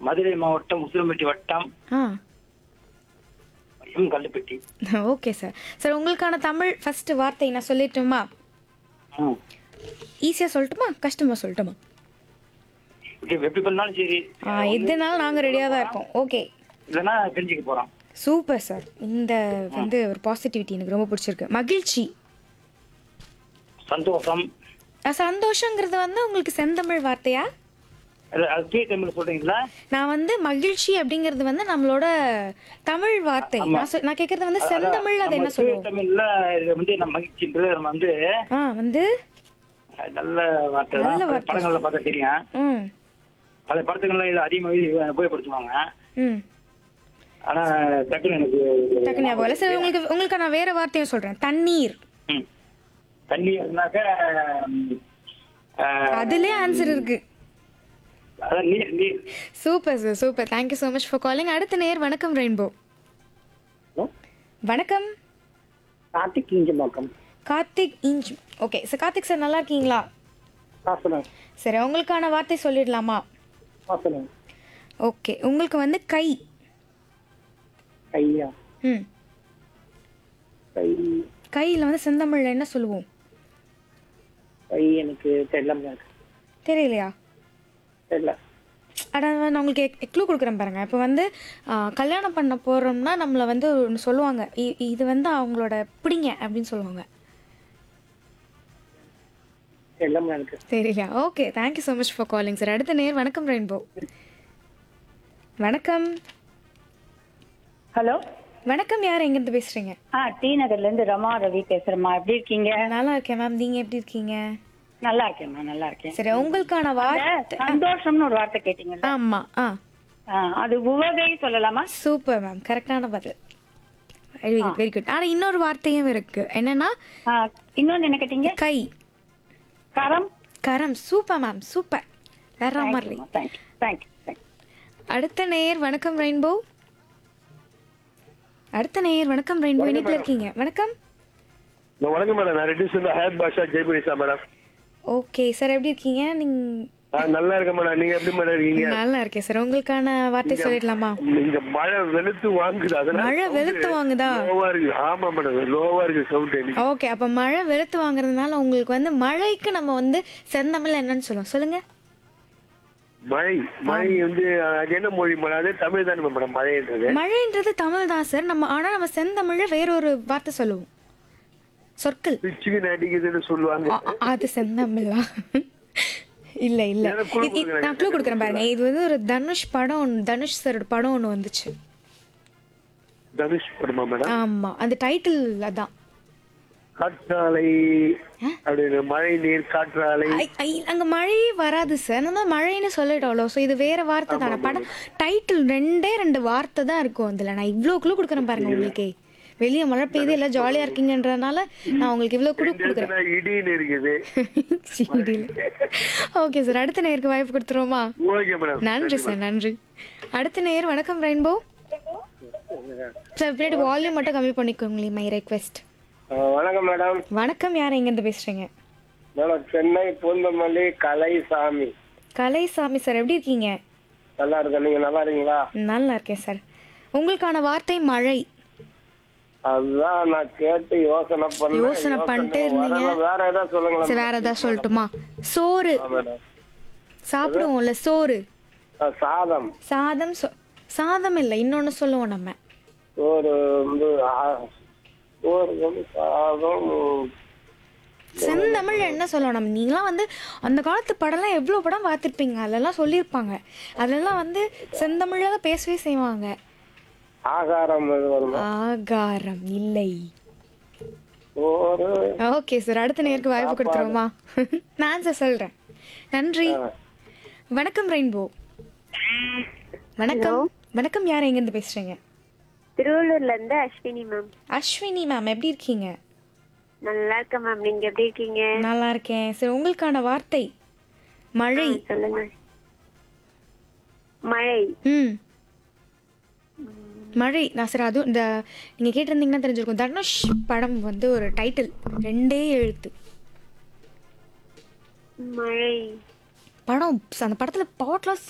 மதுரை மாவட்டம் உசிலம்பட்டி வட்டம் ஆ எம் கல்லுப்பட்டி ஓகே சார் சார் உங்களுக்கான தமிழ் ஃபர்ஸ்ட் வார்த்தை நான் சொல்லிட்டுமா ம் ஈஸியாக சொல்லட்டுமா கஷ்டமாக சொல்லட்டுமா இது எப்படி பண்ணாலும் சரி ஆ எதுனாலும் நாங்கள் ரெடியாக தான் இருக்கோம் ஓகே இல்லைன்னா தெரிஞ்சுக்க போறோம் சூப்பர் சார் இந்த வந்து ஒரு பாசிட்டிவிட்டி எனக்கு ரொம்ப பிடிச்சிருக்கு மகிழ்ச்சி சந்தோஷம் அஹ் சந்தோஷங்கிறது வந்து உங்களுக்கு செந்தமிழ் வார்த்தையா அது அது தூய தமிழ் சொல்றீங்களா நான் வந்து மகிழ்ச்சி அப்படிங்கிறது வந்து நம்மளோட தமிழ் வார்த்தை நான் சொ- நான் கேட்கறது வந்து செந்தமிழ் அது என்ன நம்ம தூய சொல்லுவோம் தமிழ்ல இது வந்து நம்ம மகிழ்ச்சின்றது நம்ம வந்து ஆ வந்து அஹ், நல்ல வார்த்தை நல்ல தான் வார்த்தை. படங்கள்ல பார்த்தா தெரியும் ம் பல படத்துக்கள்ல இது அதிகமாக உபயோகப்படுத்துவாங்க ம் ஆனா டக்குனு எனக்கு டக்கு ஞாபகம் இல்லை சரி உங்களுக்கு உங்களுக்கு நான் வேற வார்த்தையும் சொல்றேன் தண்ணீர் ம். தண்ணி இருந்தாக்க ம், அஹ், அதுலயே ஆன்சர் இருக்கு அதான் நீர் நீர் super sir super thank you so much for calling அடுத்த நேர் வணக்கம் ரெயின்போ வணக்கம் கார்த்திக் இஞ்சம்பாக்கம் கார்த்திக் இன்ச் ஓகே சார் கார்த்திக் சார் நல்லா இருக்கீங்களா வாசனம் சரி உங்களுக்கான வார்த்தை சொல்லிடலாமா வாசனம் ஓகே உங்களுக்கு வந்து கை கையா ம் கை கையில் வந்து செந்தமிழில் என்ன சொல்லுவோம் கை எனக்கு தெரியல தெரியலையா தெரியல அட நான் உங்களுக்கு எக்லூ கொடுக்குறேன் பாருங்க இப்போ வந்து ஆ, கல்யாணம் பண்ண போகிறோம்னா நம்மளை வந்து ஒன்று சொல்லுவாங்க இ- இது வந்து அவங்களோட பிடிங்க அப்படின்னு சொல்லுவாங்க தெரியல எனக்கு தெரியலையா okay thank you so much for calling sir அடுத்த நேர் வணக்கம் ரெயின்போ வணக்கம் ஹலோ வணக்கம் யார் எங்கேருந்து பேசுகிறீங்க ஆ டி நகர்ல இருந்து ரமா ரவி பேசுறேம்மா எப்படி இருக்கீங்க நல்லா இருக்கேன் மேம் நீங்கள் எப்படி இருக்கீங்க நல்லா இருக்கேன்மா நல்லா இருக்கேன் சரி உங்களுக்கான வார்த்தை சந்தோஷம்னு ஒரு வார்த்தை கேட்டீங்கல்ல ஆமாம் ஆ ஆ, அது உவகை சொல்லலாமா சூப்பர் மேம் கரெக்டான பதில் வெரி குட் வெரி குட் ஆனால் இன்னொரு வார்த்தையும் இருக்கு என்னன்னா ஆ, இன்னொன்னு என்ன கேட்டீங்க கை கரம் கரம் சூப்பர் மேம் சூப்பர் வேற மாதிரி தேங்க்யூ தேங்க்யூ தேங்க்யூ அடுத்த நேயர் வணக்கம் ரெயின்போ அடுத்த நேயர் வணக்கம் ரெயின்போ இணைப்பில் இருக்கீங்க வணக்கம் வணக்கம் மேடம் நான் ரெட்டிஸ் வந்து ஹயத் பாஷா ஜெய்புரிசா மேடம் ஓகே சார் எப்படி இருக்கீங்க நீங்க நான் நல்லா இருக்கேன் மேடம் நீங்க எப்படி மேடம் இருக்கீங்க நல்லா இருக்கேன் சார் உங்களுக்கான வார்த்தை சொல்லிடலாமா இங்க மழை வெளுத்து வாங்குது அதனால மழை வெளுத்து வாங்குதா லோவா இருக்கு ஆமா மேடம் லோவா இருக்கு சவுண்ட் எனக்கு ஓகே அப்ப மழை வெளுத்து வாங்குறதுனால உங்களுக்கு வந்து மழைக்கு நம்ம வந்து செந்தமிழ் என்னன்னு சொல்லுவோம் சொல்லுங்க மழை மழை வந்து அது என்ன மொழி மேடம் அதே தமிழ் தானே மேடம் மழைன்றது மழைன்றது தமிழ் தான் சார் நம்ம ஆனா நம்ம செந்தமிழ்ல வேற ஒரு வார்த்தை சொல்லுவோம் சொற்கள் பிச்சுக்கு அடிக்குதுன்னு சொல்லுவாங்க அ- அ- அது செந்தமிழா இல்ல இல்ல எனக்கு clue இது- இது- நான் க்ளூ கொடுக்குறேன் பாருங்க இது வந்து ஒரு தனுஷ் படம் ஒன்று தனுஷ் சாரோட படம் ஒன்று வந்துச்சு தனுஷ் படமா மேடம் ஆமா அந்த டைட்டில் அதான் காற்றாலை அப்படின்னு மழை நீர் காற்றாலை ஐ- ஐ- அங்க மழையே வராது சார் நம்ம மழைன்னு சொல்லிட்டோம்ல ஸோ இது வேற வார்த்தை தானே படம் டைட்டில் ரெண்டே ரெண்டு வார்த்தை தான் இருக்கும் அதுல நான் இவ்வளோ குழு கொடுக்குறேன் பாருங்க உங்களுக்கே வெளியே மழை பெய்யுது எல்லாம் ஜாலியா இருக்கீங்கன்றனால நான் உங்களுக்கு இவ்வளோ குழு கொடுக்குறேன் இடத்துல இடின்னு இருக்குது ஓகே சார் அடுத்த நேருக்கு வாய்ப்பு கொடுத்துருவோமா ஓகே மேடம் நன்றி சார் நன்றி அடுத்த நேர் வணக்கம் ரெயின்போ சார் பின்னாடி வால்யூம் மட்டும் கம்மி பண்ணிக்கோங்களேன் மை ரெக்வெஸ்ட் வணக்கம் மேடம் வணக்கம் யார் எங்கேருந்து பேசுறீங்க மேடம் சென்னை பூந்தமல்லி கலைசாமி கலைசாமி சார் எப்படி இருக்கீங்க நல்லா இருக்கேன் நீங்க நல்லா இருக்கீங்களா நல்லா இருக்கேன் சார் உங்களுக்கான வார்த்தை மழை அதுதான் நான் கேட்டு யோசனை பண்ணேன் யோசனை பண்ணிட்டே இருந்தீங்க. வரல, வேற ஏதாவது சொல்லுங்களேன் சரி வேற ஏதாவது சொல்லட்டுமா சோறு மேடம் சாப்பிடுவோம்ல சோறு அஹ் சாதம் சாதம் சொ- சாதம் இல்லை இன்னொன்னு சொல்லுவோம் நம்ம ஒரு வந்து ஆ- சோறு வந்து சாதம் செந்தமிழ் என்ன சொல்லணும் நம்ம நீங்களாம் வந்து அந்த காலத்து படம்லாம் எவ்வளோ படம் பார்த்துருப்பீங்க அதெல்லாம் சொல்லியிருப்பாங்க அதெல்லாம் வந்து செந்தமிழில் தான் பேசவே செய்வாங்க ஆகாரம் இது வருமா ஆகாரம் இல்லை சோறு ஓகே சார் அடுத்த நேருக்கு வாய்ப்பு கொடுத்துருவோமா நான் சார் சொல்கிறேன் நன்றி வணக்கம் ரெயின்போ வணக்கம் வணக்கம் யார் எங்கேருந்து பேசுகிறீங்க திருவள்ளூர்ல இருந்து அஸ்வினி மேம் அஸ்வினி மேம் எப்படி இருக்கீங்க நல்லா இருக்கேன் மேம் நீங்க எப்படி இருக்கீங்க நல்லா இருக்கேன் சரி உங்களுக்கான வார்த்தை மழை சொல்லுங்க மழை ம் மழை நான் சரி அதுவும் இந்த நீங்கள் கேட்டிருந்தீங்கன்னா தெரிஞ்சிருக்கும் தனுஷ் படம் வந்து ஒரு டைட்டில் ரெண்டே எழுத்து மழை படம் அந்த படத்தில் பாட்டெலாம்